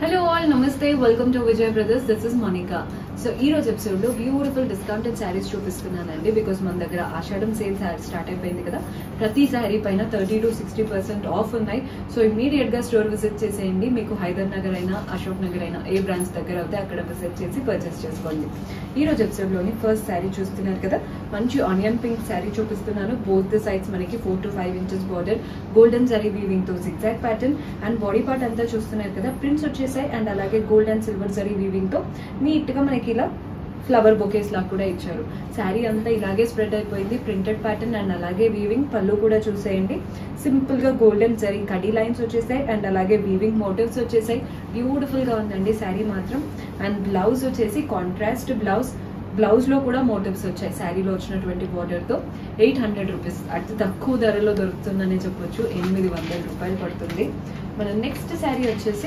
hello all నమస్తే welcome to Vijay brothers this is Monica so ఈ రోజు ఎపిసోడ్ లో బ్యూటిఫుల్ డిస్కౌంటెడ్ శారీస్ చూపిస్తున్నానండి బికాస్ మన దగ్గర ఆషాఢం సేల్ స్టార్ట్ అయిపోయింది కదా ప్రతి శారీ పైన thirty to sixty percent off ఉన్నాయి సో ఇమీడియట్ గా స్టోర్ విజిట్ చేసేయండి మీకు హైదర్ నగర్ అయినా అశోక్ నగర్ అయినా ఏ బ్రాంచ్ దగ్గర అయితే అక్కడ విజిట్ చేసి పర్చేస్ చేసుకోండి ఈ రోజు ఎపిసోడ్ లోని ఫస్ట్ శారీ చూస్తున్నారు కదా మంచి ఆనియన్ పింక్ శారీ చూపిస్తున్నాను బోత్ ద సైడ్స్ మనకి four to five inches border golden zari weaving తో zigzag pattern and body part అంతా చూస్తున్నారు కదా ప్రింట్స్ వచ్చేసాయి అండ్ అలాగే gold and silver zari weaving తో నీట్ గా మనకి ఇలా ఫ్లవర్ బొకేస్ లాగా కూడా ఇచ్చారు శారీ అంతా ఇలాగే స్ప్రెడ్ అయిపోయింది ప్రింటెడ్ ప్యాటర్న్ అండ్ అలాగే వీవింగ్ పళ్ళు కూడా చూసేయండి సింపుల్ గా గోల్డెన్ జరీ కడీ లైన్స్ వచ్చేసాయి అండ్ అలాగే వీవింగ్ మోటివ్స్ వచ్చేసాయి బ్యూటిఫుల్ గా ఉందండి శారీ మాత్రం అండ్ బ్లౌజ్ వచ్చేసి కాంట్రాస్ట్ బ్లౌజ్ బ్లౌజ్ లో కూడా మోటివ్స్ వచ్చాయి శారీలో వచ్చినటువంటి బార్డర్ తో ఎయిట్ హండ్రెడ్ రూపీస్ అతి తక్కువ ధరలో దొరుకుతుందని చెప్పొచ్చు ఎనిమిది వందల రూపాయలు పడుతుంది మన నెక్స్ట్ శారీ వచ్చేసి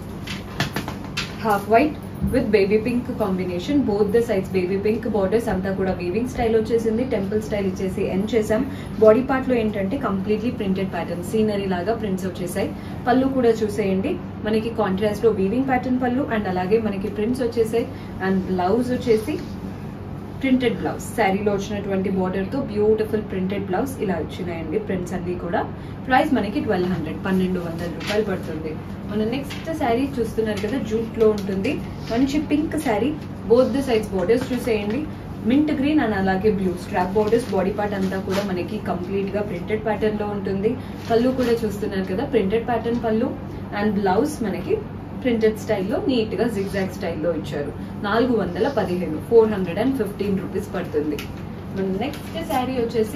half white with baby pink combination both the sides baby pink borders అంతా కూడా వీవింగ్ స్టైల్ వచ్చేసింది టెంపుల్ స్టైల్ ఇచ్చేసి ఎండ్ చేసాం బాడీ పార్ట్ లో ఏంటంటే కంప్లీట్లీ ప్రింటెడ్ ప్యాటర్న్ సీనరీ లాగా ప్రింట్స్ వచ్చేసాయి పళ్ళు కూడా చూసేయండి మనకి కాంట్రాస్ట్ లో వీవింగ్ ప్యాటర్న్ పళ్ళు అండ్ అలాగే మనకి ప్రింట్స్ వచ్చేసాయి అండ్ బ్లౌజ్ వచ్చేసి ప్రింటెడ్ బ్లౌజ్ శారీలో వచ్చినటువంటి బార్డర్ తో బ్యూటిఫుల్ ప్రింటెడ్ బ్లౌజ్ ఇలా వచ్చినాయండి ప్రింట్స్ అన్ని కూడా ప్రైస్ మనకి ట్వెల్వ్ హండ్రెడ్ పన్నెండు వందల రూపాయలు పడుతుంది మన నెక్స్ట్ శారీ చూస్తున్నారు కదా జూట్ లో ఉంటుంది మంచి pink sari both the sides borders చూసేయండి మింట్ గ్రీన్ అండ్ అలాగే blue strap borders body part అంతా కూడా మనకి కంప్లీట్ గా ప్రింటెడ్ ప్యాటర్న్ లో ఉంటుంది పళ్ళు కూడా చూస్తున్నారు కదా ప్రింటెడ్ ప్యాటర్న్ పళ్ళు అండ్ బ్లౌజ్ మనకి ప్రింటెడ్ స్టైల్లో నీట్ గా జిగ్జాగ్ స్టైల్లో ఇచ్చారు నాలుగు వందల పదిహేను four hundred and fifteen rupees పడుతుంది మన నెక్స్ట్ శారీ వచ్చేసి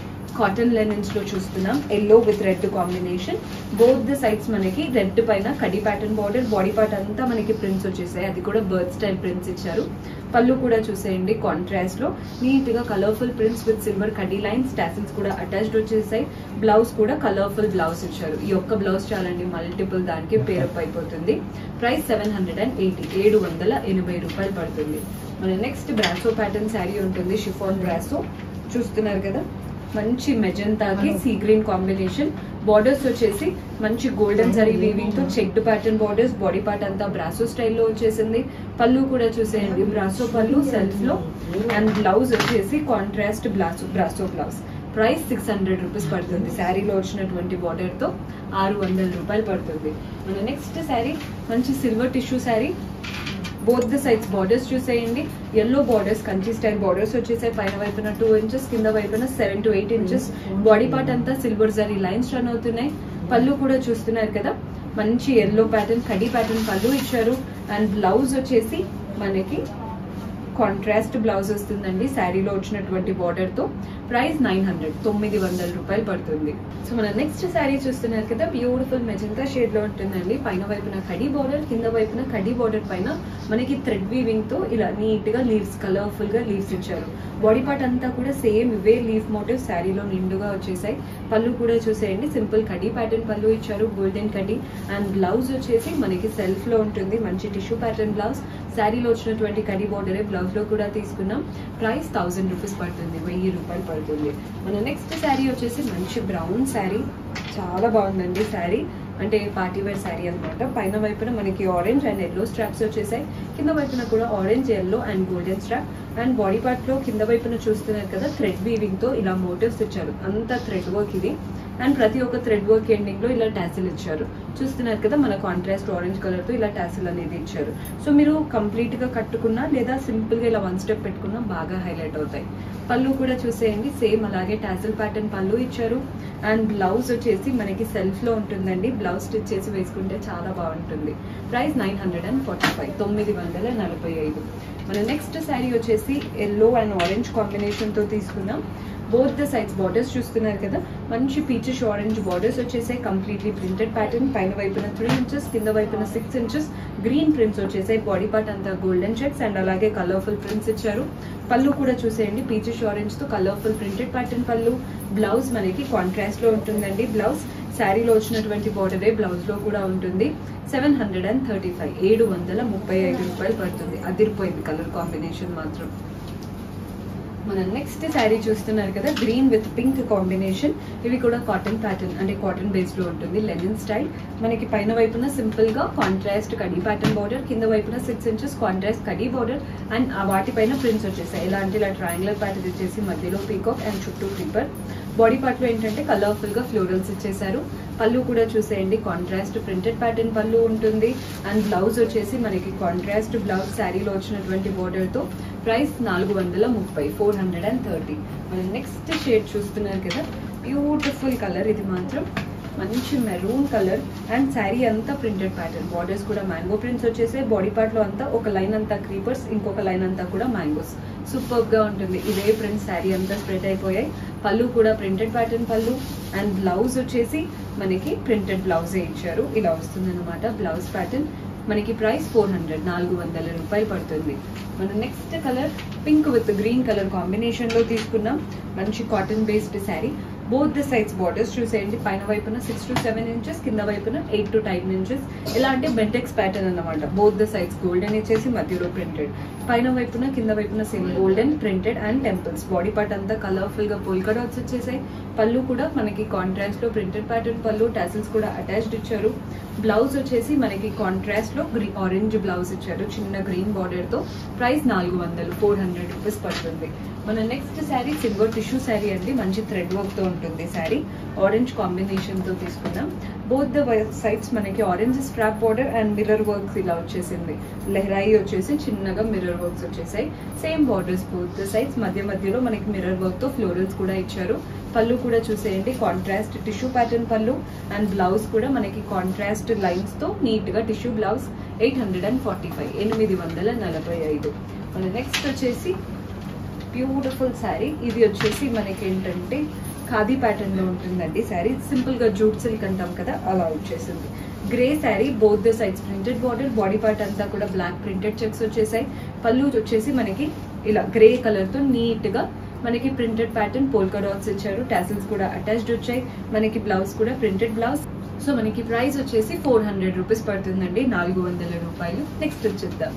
కాటన్ లెనిన్స్ లో చూస్తున్నాం yellow with red combination both the sides మనకి రెడ్ పైన కడి ప్యాటర్న్ బార్డర్ బాడీ పార్ట్ అంతా మనకి ప్రింట్స్ వచ్చేసాయి అది కూడా బర్త్ స్టైల్ ప్రింట్స్ ఇచ్చారు పళ్ళు కూడా చూసేయండి కాంట్రాస్ట్ లో నీట్ గా కలర్ఫుల్ ప్రింట్స్ విత్ సిల్వర్ కడి లైన్స్ టాసిల్స్ కూడా అటాచ్డ్ వచ్చేసాయి బ్లౌజ్ కూడా కలర్ఫుల్ బ్లౌజ్ ఇచ్చారు ఈ ఒక్క బ్లౌజ్ చాలండి మల్టిపుల్ దానికి పేరప్ అయిపోతుంది price seven hundred and eighty ఏడు వందల ఎనభై రూపాయలు పడుతుంది మన నెక్స్ట్ బ్రాసో ప్యాటర్న్ శారీ ఉంటుంది షిఫాన్ బ్రాసో చూస్తున్నారు కదా మంచి మెజంతాకి సీ గ్రీన్ కాంబినేషన్ బార్డర్స్ వచ్చేసి మంచి గోల్డెన్ జరీ వీవింగ్ తో checked pattern borders body part అంతా బ్రాసో స్టైల్లో వచ్చేసింది పళ్ళు కూడా చూసేయండి బ్రాసో పళ్ళు సెల్ఫ్ లో అండ్ బ్లౌజ్ వచ్చేసి contrast brasso brasso blouse price six hundred rupees పడుతుంది శారీలో వచ్చినటువంటి బార్డర్ తో ఆరు వందల రూపాయలు పడుతుంది మన నెక్స్ట్ శారీ మంచి silver tissue sari both the sides borders చూసేయండి yellow borders Kanchi style borders వచ్చేసాయి పైన వైపున టూ ఇంచెస్ కింద వైపున seven to eight inches body part అంతా సిల్వర్ జరీ లైన్స్ రన్ అవుతున్నాయి పళ్ళు కూడా చూస్తున్నారు కదా మంచి ఎల్లో ప్యాటర్న్ కడి ప్యాటర్న్ పళ్ళు ఇచ్చారు అండ్ బ్లౌజ్ వచ్చేసి మనకి కాంట్రాస్ట్ బ్లౌజ్ వస్తుందండి శారీలో వచ్చినటువంటి బార్డర్ తో ప్రైస్ నైన్ హండ్రెడ్ తొమ్మిది వందల రూపాయలు పడుతుంది సో మన నెక్స్ట్ శారీ చూస్తున్నారు కదా బ్యూటిఫుల్ మెజంతా షేడ్ లో ఉంటుందండి పైన వైపున కడి బార్డర్ కింద వైపున కడి బార్డర్ పైన మనకి థ్రెడ్ వీవింగ్ తో ఇలా నీట్ గా లీవ్స్ కలర్ఫుల్ గా లీవ్స్ ఇచ్చారు బాడీ పార్ట్ అంతా కూడా సేమ్ ఇవే లీఫ్ మోటివ్ శారీలో నిండుగా వచ్చేసాయి పళ్ళు కూడా చూసేయండి సింపుల్ కడి ప్యాటర్న్ పళ్ళు ఇచ్చారు గోల్డెన్ కడి అండ్ బ్లౌజ్ వచ్చేసి మనకి సెల్ఫ్ లో ఉంటుంది మంచి టిష్యూ ప్యాటర్న్ బ్లౌజ్ శారీలో వచ్చినటువంటి కడి బార్డరే బ్లౌజ్ లో కూడా తీసుకున్నాం ప్రైస్ థౌసండ్ రూపీస్ పడుతుంది వెయ్యి రూపాయలు పడుతుంది మన నెక్స్ట్ శారీ వచ్చేసి మంచి బ్రౌన్ శారీ చాలా బాగుందండి శారీ అంటే పార్టీ వేర్ శారీ అనమాట పైన వైపున మనకి ఆరెంజ్ అండ్ ఎల్లో స్ట్రాప్స్ వచ్చేసాయి కింద వైపున కూడా orange yellow and golden strap and body part లో కింద వైపున చూస్తున్నారు కదా థ్రెడ్ వీవింగ్ తో ఇలా మోటివ్స్ ఇచ్చారు అంత థ్రెడ్ వర్క్ ఇది అండ్ ప్రతి ఒక్క థ్రెడ్ వర్క్ ఎండింగ్ లో ఇలా టాసిల్ ఇచ్చారు చూస్తున్నారు కదా మన కాంట్రాస్ట్ ఆరెంజ్ కలర్ తో ఇలా టాసిల్ అనేది ఇచ్చారు సో మీరు కంప్లీట్ గా కట్టుకున్నా లేదా సింపుల్ గా ఇలా వన్ స్టెప్ పెట్టుకున్నా బాగా హైలైట్ అవుతాయి పళ్ళు కూడా చూసేయండి సేమ్ అలాగే టాసిల్ ప్యాటర్న్ పళ్ళు ఇచ్చారు అండ్ బ్లౌజ్ వచ్చేసి మనకి సెల్ఫ్ లో ఉంటుందండి బ్లౌజ్ స్టిచ్ చేసి వేసుకుంటే చాలా బాగుంటుంది price nine hundred and forty five తొమ్మిది వందల నలభై ఐదు మన నెక్స్ట్ శారీ వచ్చేసి ఎల్లో అండ్ ఆరెంజ్ కాంబినేషన్ తో తీసుకున్నాం బోత్ ద సైడ్స్ బార్డర్స్ చూస్తున్నారు కదా మంచి పీచెస్ ఆరెంజ్ బార్డర్స్ వచ్చేసాయి కంప్లీట్లీ ప్రింటెడ్ ప్యాటర్న్ పైన వైపున త్రీ ఇంచెస్ కింద వైపున సిక్స్ ఇంచెస్ గ్రీన్ ప్రింట్స్ వచ్చేసాయి బాడీ పార్ట్ అంతా గోల్డెన్ చెక్స్ అండ్ అలాగే కలర్ఫుల్ ప్రింట్స్ ఇచ్చారు పళ్ళు కూడా చూసేయండి పీచెస్ ఆరెంజ్ తో కలర్ఫుల్ ప్రింటెడ్ ప్యాటర్న్ పళ్ళు బ్లౌజ్ మనకి కాంట్రాస్ట్ లో ఉంటుందండి బ్లౌజ్ శారీలో వచ్చినటువంటి బార్డరే బ్లౌజ్ లో కూడా ఉంటుంది seven hundred and thirty five ఏడు వందల ముప్పై ఐదు రూపాయలు పడుతుంది అదిరిపోయింది కలర్ కాంబినేషన్ మాత్రం మన నెక్స్ట్ శారీ చూస్తున్నారు కదా గ్రీన్ విత్ పింక్ కాంబినేషన్ ఇవి కూడా కాటన్ ప్యాటర్న్ అంటే కాటన్ బేస్డ్ లో ఉంటుంది లెనిన్ స్టైల్ మనకి పైన వైపున సింపుల్ గా కాంట్రాస్ట్ కడీ ప్యాటర్న్ బార్డర్ కింద వైపున సిక్స్ ఇంచెస్ కాంట్రాస్ట్ కడీ బార్డర్ అండ్ వాటిపైన ప్రింట్స్ వచ్చేసాయి ఎలా అంటే ఇలా ట్రయాంగులర్ ప్యాటర్న్ ఇచ్చేసి మధ్యలో పీకాక్ అండ్ చుట్టూ క్రీపర్ బాడీ పార్ట్ లో ఏంటంటే కలర్ఫుల్ గా ఫ్లోరల్స్ ఇచ్చేసారు పళ్ళు కూడా చూసేయండి కాంట్రాస్ట్ ప్రింటెడ్ ప్యాటర్న్ పళ్ళు ఉంటుంది అండ్ బ్లౌజ్ వచ్చేసి మనకి కాంట్రాస్ట్ బ్లౌజ్ శారీలో వచ్చినటువంటి border తో ప్రైస్ నాలుగు వందల ముప్పై ఫోర్ హండ్రెడ్ అండ్ థర్టీ మన నెక్స్ట్ షేడ్ చూస్తున్నారు కదా బ్యూటిఫుల్ కలర్ ఇది మాత్రం మంచి మెరూన్ కలర్ అండ్ శారీ అంతా ప్రింటెడ్ ప్యాటర్న్ బార్డర్స్ కూడా మ్యాంగో ప్రింట్స్ వచ్చేసి బాడీ పార్ట్ లో అంతా ఒక లైన్ అంతా క్రీపర్స్ ఇంకొక లైన్ అంతా కూడా మ్యాంగోస్ సూపర్ గా ఉంటుంది ఇదే ప్రింట్ శారీ అంతా స్ప్రెడ్ అయిపోయాయి పళ్ళు కూడా ప్రింటెడ్ ప్యాటర్న్ పళ్ళు అండ్ బ్లౌజ్ వచ్చేసి మనకి ప్రింటెడ్ బ్లౌజే ఇచ్చారు ఇలా వస్తుంది అనమాట బ్లౌజ్ ప్యాటర్న్ మనకి ప్రైస్ ఫోర్ హండ్రెడ్ నాలుగు వందల రూపాయలు పడుతుంది మన next colour pink with green colour combination లో తీసుకున్నాం మంచి cotton based sari both the sides borders చూసేయండి పైన వైపున సిక్స్ టు సెవెన్ ఇంచెస్ కింద వైపున ఎయిట్ టు టెన్ ఇంచెస్ ఎలా అంటే బెంటెక్స్ ప్యాటర్న్ అన్నమాట బోత్ ద సైడ్స్ గోల్డెన్ ఇచ్చేసి మధ్యలో ప్రింటెడ్ పైన వైపున కింద వైపున same golden printed and temples body part అంతా కలర్ఫుల్ గా పోల్కా డాట్స్ వచ్చేసాయి పళ్ళు కూడా మనకి కాంట్రాస్ట్ లో ప్రింటెడ్ ప్యాటర్న్ పళ్ళు టాసిల్స్ కూడా అటాచ్డ్ ఇచ్చారు బ్లౌజ్ వచ్చేసి మనకి కాంట్రాస్ట్ లో గ్రీ ఆరెంజ్ బ్లౌజ్ ఇచ్చారు చిన్న గ్రీన్ బార్డర్ తో ప్రైస్ నాలుగు వందలు ఫోర్ హండ్రెడ్ రూపీస్ పడుతుంది మన next sari silver tissue sari అండి మంచి థ్రెడ్ వర్క్ తో ఉంటుంది శారీ ఆరెంజ్ కాంబినేషన్ తో తీసుకున్నాం బోత్ ద సైడ్స్ మనకి orange strap border and mirror works ఇలా వచ్చేసింది లెహరాయి వచ్చేసి చిన్నగా మిర్రర్ వర్క్స్ వచ్చేసాయి same borders both the sides మధ్య మధ్యలో మనకి మిర్రర్ వర్క్ తో ఫ్లోరల్స్ కూడా ఇచ్చారు పళ్ళు కూడా చూసేయండి కాంట్రాస్ట్ టిష్యూ ప్యాటర్న్ పళ్ళు అండ్ బ్లౌజ్ కూడా మనకి కాంట్రాస్ట్ లైన్స్ తో నీట్ గా tissue blouse eight hundred and forty five ఎనిమిది వందల నలభై ఐదు మన నెక్స్ట్ వచ్చేసి బ్యూటిఫుల్ శారీ ఇది వచ్చేసి మనకి ఏంటంటే ఖాదీ ప్యాటర్న్ లో ఉంటుందండి శారీ సింపుల్ గా జూట్ సిల్క్ అంటాం కదా అలా వచ్చేసింది grey sari both the sides printed border body part అంతా కూడా బ్లాక్ ప్రింటెడ్ చెక్స్ వచ్చేసాయి పళ్ళు వచ్చేసి మనకి ఇలా గ్రే కలర్ తో నీట్ గా మనకి ప్రింటెడ్ ప్యాటర్న్ పోల్కా డాట్స్ ఇచ్చారు టాసిల్స్ కూడా అటాచ్డ్ వచ్చాయి మనకి బ్లౌజ్ కూడా ప్రింటెడ్ బ్లౌజ్ సో మనకి ప్రైస్ వచ్చేసి ఫోర్ హండ్రెడ్ రూపీస్ పడుతుందండి నాలుగు వందల రూపాయలు నెక్స్ట్ వచ్చేద్దాం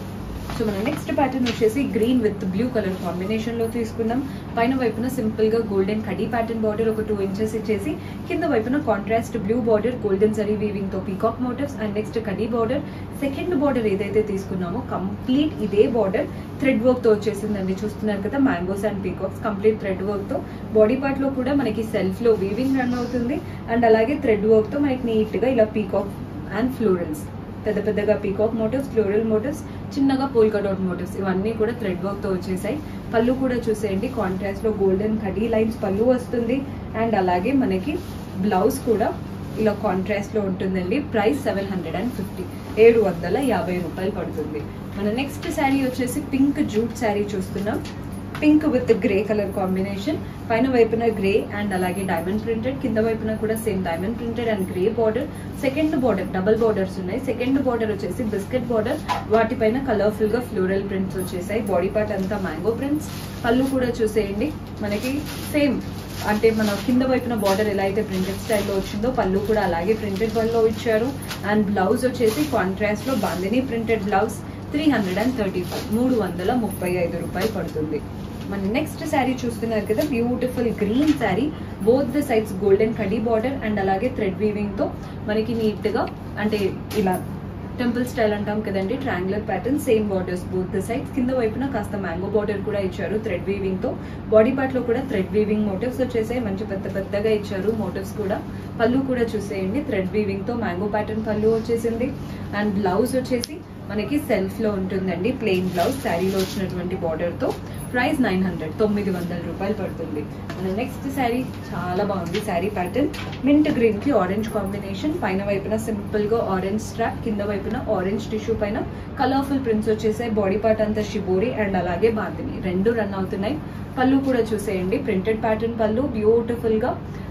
సో మన నెక్స్ట్ ప్యాటర్న్ వచ్చేసి green with blue colour combination లో తీసుకున్నాం పైన వైపున సింపుల్ గా గోల్డెన్ కడీ ప్యాటర్న్ బార్డర్ ఒక టూ ఇంచెస్ ఇచ్చేసి కింద వైపున contrast blue border golden zari weaving తో పీకాక్ మోటివ్స్ అండ్ నెక్స్ట్ కడీ బార్డర్ సెకండ్ బార్డర్ ఏదైతే తీసుకున్నామో కంప్లీట్ ఇదే బార్డర్ థ్రెడ్ వర్క్ తో వచ్చేసిందండి చూస్తున్నారు కదా mangoes and peacocks complete thread work తో బాడీ పార్ట్ లో కూడా మనకి సెల్ఫ్ లో వీవింగ్ రన్ అవుతుంది అండ్ అలాగే థ్రెడ్ వర్క్ తో మనకి నీట్ గా ఇలా పీకాక్ అండ్ ఫ్లోరల్స్ పెద్ద పెద్దగా పీకాక్ మోటివ్స్ ఫ్లోరల్ మోటివ్స్ చిన్నగా పోల్కా డాట్ మోటివ్స్ ఇవన్నీ కూడా థ్రెడ్ వర్క్ తో వచ్చేసాయి పళ్ళు కూడా చూసేయండి కాంట్రాస్ట్ లో గోల్డెన్ కడీ లైన్స్ పళ్ళు వస్తుంది అండ్ అలాగే మనకి బ్లౌజ్ కూడా ఇలా కాంట్రాస్ట్ లో ఉంటుందండి price seven hundred and fifty ఏడు వందల యాభై రూపాయలు పడుతుంది మన నెక్స్ట్ శారీ వచ్చేసి పింక్ జూట్ శారీ చూస్తున్నాం pink with grey colour combination పైన వైపున గ్రే అండ్ అలాగే డైమండ్ ప్రింటెడ్ కింద వైపున కూడా same diamond printed and grey border second border double borders ఉన్నాయి సెకండ్ బార్డర్ వచ్చేసి బిస్కెట్ బార్డర్ వాటిపైన కలర్ఫుల్ గా ఫ్లోరల్ ప్రింట్స్ వచ్చేసాయి బాడీ పార్ట్ అంతా మ్యాంగో ప్రింట్స్ పళ్ళు కూడా చూసేయండి మనకి సేమ్ అంటే మన కింద వైపున బార్డర్ ఎలా అయితే ప్రింటెడ్ స్టైల్లో వచ్చిందో పళ్ళు కూడా అలాగే ప్రింటెడ్ పళ్ళు ఇచ్చారు అండ్ బ్లౌజ్ వచ్చేసి కాంట్రాస్ట్ లో bandhani printed blouse three hundred and thirty five మూడు వందల ముప్పై ఐదు రూపాయలు పడుతుంది మన నెక్స్ట్ శారీ చూస్తున్నారు కదా beautiful green sari both the sides golden కడీ బార్డర్ అండ్ అలాగే థ్రెడ్ వీవింగ్ తో మనకి నీట్ గా అంటే ఇలా టెంపుల్ స్టైల్ అంటాం కదండి triangular pattern same borders both the sides కింద వైపున కాస్త మ్యాంగో బార్డర్ కూడా ఇచ్చారు థ్రెడ్ వీవింగ్ తో బాడీ పార్ట్ లో కూడా థ్రెడ్ వీవింగ్ మోటివ్స్ వచ్చేసాయి మంచి పెద్ద పెద్దగా ఇచ్చారు మోటివ్స్ కూడా పళ్ళు కూడా చూసేయండి థ్రెడ్ వీవింగ్ తో మ్యాంగో ప్యాటర్న్ పళ్ళు వచ్చేసింది అండ్ బ్లౌజ్ వచ్చేసి మనకి సెల్ఫ్ లో ఉంటుందండి ప్లెయిన్ బ్లౌజ్ శారీలో వచ్చినటువంటి బార్డర్ తో ప్రైస్ నైన్ హండ్రెడ్ తొమ్మిది వందల రూపాయలు పడుతుంది మన నెక్స్ట్ శారీ చాలా బాగుంది శారీ ప్యాటర్న్ మింట్ గ్రీన్ కి ఆరెంజ్ కాంబినేషన్ పైన వైపున సింపుల్ గా ఆరెంజ్ స్ట్రాప్ కింద వైపున ఆరెంజ్ టిష్యూ పైన కలర్ఫుల్ ప్రింట్స్ వచ్చేసాయి బాడీ పార్ట్ అంతా షిబోరి అండ్ అలాగే బాందిని రెండు రన్ అవుతున్నాయి పళ్ళు కూడా చూసేయండి ప్రింటెడ్ ప్యాటర్న్ పళ్ళు బ్యూటిఫుల్ గా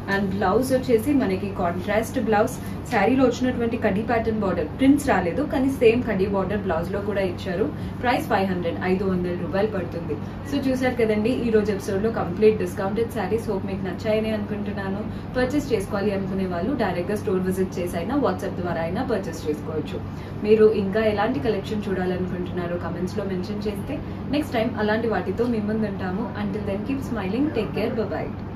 అండ్ బ్లౌజ్ వచ్చేసి మనకి కాంట్రాస్ట్ బ్లౌజ్ శారీలో వచ్చినటువంటి కడ్డీ ప్యాటర్న్ బార్డర్ ప్రింట్స్ రాలేదు కానీ సేమ్ కడ్డీ బార్డర్ బ్లౌజ్ లో కూడా ఇచ్చారు ప్రైస్ ఫైవ్ హండ్రెడ్ ఐదు వందల రూపాయలు పడుతుంది సో చూసారు కదండి ఈ రోజు ఎపిసోడ్ లో కంప్లీట్ డిస్కౌంటెడ్ శారీస్ హోప్ మీకు నచ్చాయని అనుకుంటున్నాను పర్చేస్ చేసుకోవాలి అనుకునే వాళ్ళు డైరెక్ట్ గా స్టోర్ విజిట్ చేసి అయినా వాట్సాప్ ద్వారా అయినా పర్చేస్ చేసుకోవచ్చు మీరు ఇంకా ఎలాంటి కలెక్షన్ చూడాలనుకుంటున్నారో కమెంట్స్ లో మెన్షన్ చేస్తే నెక్స్ట్ టైం అలాంటి వాటితో మీ ముందు ఉంటాము until then keep smiling take care bye